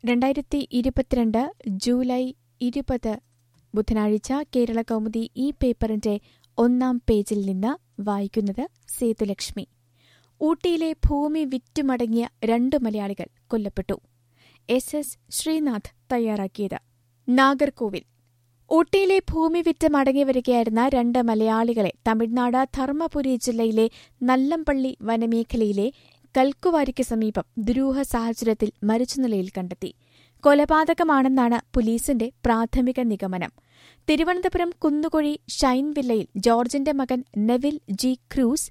രണ്ടായിരത്തി ഇരുപത്തിരണ്ട് ജൂലൈ ഇരുപത് ബുധനാഴ്ച കേരള കൗമുദി ഈ പേപ്പറിന്റെ ഒന്നാം പേജിൽ നിന്ന് വായിക്കുന്നത് സേതുലക്ഷ്മി ഊട്ടിയിലെ ഭൂമി വിറ്റുമടങ്ങിയ രണ്ട് മലയാളികൾ കൊല്ലപ്പെട്ടു എസ് എസ് ശ്രീനാഥ് തയ്യാറാക്കിയത് നാഗർകോവിൽ ഊട്ടിയിലെ ഭൂമി വിറ്റ് മടങ്ങി വരികയായിരുന്ന രണ്ട് മലയാളികളെ തമിഴ്നാട് ധർമ്മപുരി ജില്ലയിലെ നല്ലംപള്ളി വനമേഖലയിലെ കൽക്കുവാരിക്ക് സമീപം ദുരൂഹ സാഹചര്യത്തിൽ മരിച്ച നിലയിൽ കണ്ടെത്തി കൊലപാതകമാണെന്നാണ് പോലീസിന്റെ പ്രാഥമിക നിഗമനം തിരുവനന്തപുരം കുന്നുകുഴി ഷൈൻ വില്ലയിൽ ജോർജിന്റെ മകൻ Neville G Cruz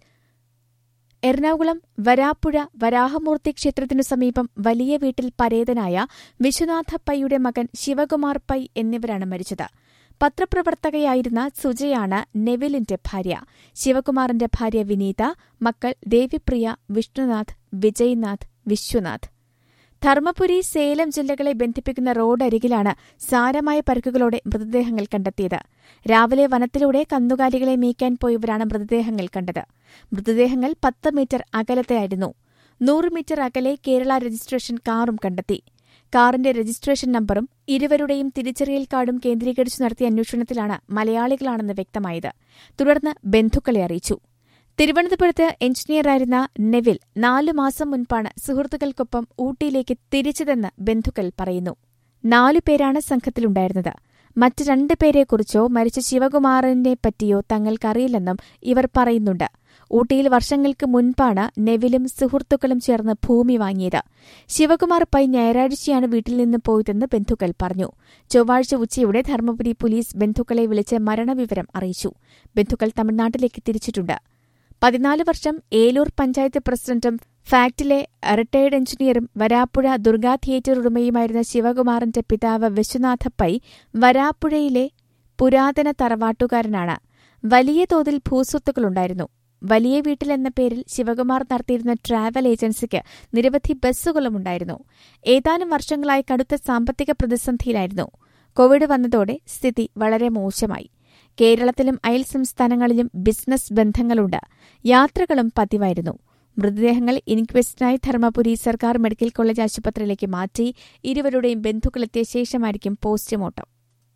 Ernakulam Varapuzha Varahamoorthy ക്ഷേത്രത്തിനു സമീപം വലിയ വീട്ടിൽ പരേതനായ വിശ്വനാഥ പൈയുടെ മകൻ ശിവകുമാർ പൈ എന്നിവരാണ് മരിച്ചത് പത്രപ്രവർത്തകയായിരുന്ന സുജയാണ് നെവിലിന്റെ ഭാര്യ ശിവകുമാറിന്റെ ഭാര്യ വിനീത മക്കൾ ദേവിപ്രിയ വിഷ്ണുനാഥ് വിജയ്നാഥ് വിശ്വനാഥ് ധർമ്മപുരി സേലം ജില്ലകളെ ബന്ധിപ്പിക്കുന്ന റോഡരികിലാണ് സാരമായ പരുക്കുകളോടെ മൃതദേഹങ്ങൾ കണ്ടെത്തിയത് രാവിലെ വനത്തിലൂടെ കന്നുകാലികളെ മേയ്ക്കാൻ പോയവരാണ് മൃതദേഹങ്ങൾ കണ്ടത് മൃതദേഹങ്ങൾ പത്ത് മീറ്റർ അകലത്തെയായിരുന്നു നൂറ് മീറ്റർ അകലെ കേരള രജിസ്ട്രേഷൻ കാറും കണ്ടെത്തി കാറിന്റെ രജിസ്ട്രേഷൻ നമ്പറും ഇരുവരുടെയും തിരിച്ചറിയൽ കാർഡും കേന്ദ്രീകരിച്ചു നടത്തിയ അന്വേഷണത്തിലാണ് മലയാളികളാണെന്ന് വ്യക്തമായത് തുടർന്ന് ബന്ധുക്കളെ അറിയിച്ചു തിരുവനന്തപുരത്ത് എഞ്ചിനീയറായിരുന്ന നെവിൽ നാലു മാസം മുൻപാണ് സുഹൃത്തുക്കൾക്കൊപ്പം ഊട്ടിയിലേക്ക് തിരിച്ചതെന്ന് ബന്ധുക്കൾ പറയുന്നു നാലുപേരാണ് സംഘത്തിലുണ്ടായിരുന്നത് മറ്റ് രണ്ട് പേരെക്കുറിച്ചോ മരിച്ച ശിവകുമാറിനെ പറ്റിയോ തങ്ങൾക്കറിയില്ലെന്നും ഇവർ പറയുന്നുണ്ട് ഊട്ടിയിൽ വർഷങ്ങൾക്ക് മുൻപാണ് നെവിലും സുഹൃത്തുക്കളും ചേർന്ന് ഭൂമി വാങ്ങിയത് ശിവകുമാർ പൈ ഞായറാഴ്ചയാണ് വീട്ടിൽ നിന്ന് പോയതെന്ന് ബന്ധുക്കൾ പറഞ്ഞു ചൊവ്വാഴ്ച ഉച്ചയോടെ ധർമ്മപുരി പോലീസ് ബന്ധുക്കളെ വിളിച്ച് മരണവിവരം അറിയിച്ചു ബന്ധുക്കൾ തമിഴ്നാട്ടിലേക്ക് തിരിച്ചിട്ടുണ്ട് പതിനാല് വർഷം ഏലൂർ പഞ്ചായത്ത് പ്രസിഡന്റും ഫാക്ടിലെ റിട്ടയർഡ് എഞ്ചിനീയറും വരാപ്പുഴ ദുർഗാ തിയേറ്റർ ഉടമയുമായിരുന്ന ശിവകുമാറിന്റെ പിതാവ് വിശ്വനാഥ പൈ വരാപ്പുഴയിലെ പുരാതന തറവാട്ടുകാരനാണ് വലിയ തോതിൽ ഭൂസ്വത്തുക്കളുണ്ടായിരുന്നു വലിയ വീട്ടിൽ എന്ന പേരിൽ ശിവകുമാർ നടത്തിയിരുന്ന ട്രാവൽ ഏജൻസിക്ക് നിരവധി ബസ്സുകളുമുണ്ടായിരുന്നു ഏതാനും വർഷങ്ങളായി കടുത്ത സാമ്പത്തിക പ്രതിസന്ധിയിലായിരുന്നു കോവിഡ് വന്നതോടെ സ്ഥിതി വളരെ മോശമായി കേരളത്തിലും അയൽ സംസ്ഥാനങ്ങളിലും ബിസിനസ് ബന്ധങ്ങളുണ്ട് യാത്രകളും പതിവായിരുന്നു മൃതദേഹങ്ങൾ ഇൻക്വസ്റ്റിനായി ധർമ്മപുരി സർക്കാർ മെഡിക്കൽ കോളേജ് ആശുപത്രിയിലേക്ക് മാറ്റി ഇരുവരുടെയും ബന്ധുക്കളെത്തിയ ശേഷമായിരിക്കും പോസ്റ്റ്മോർട്ടം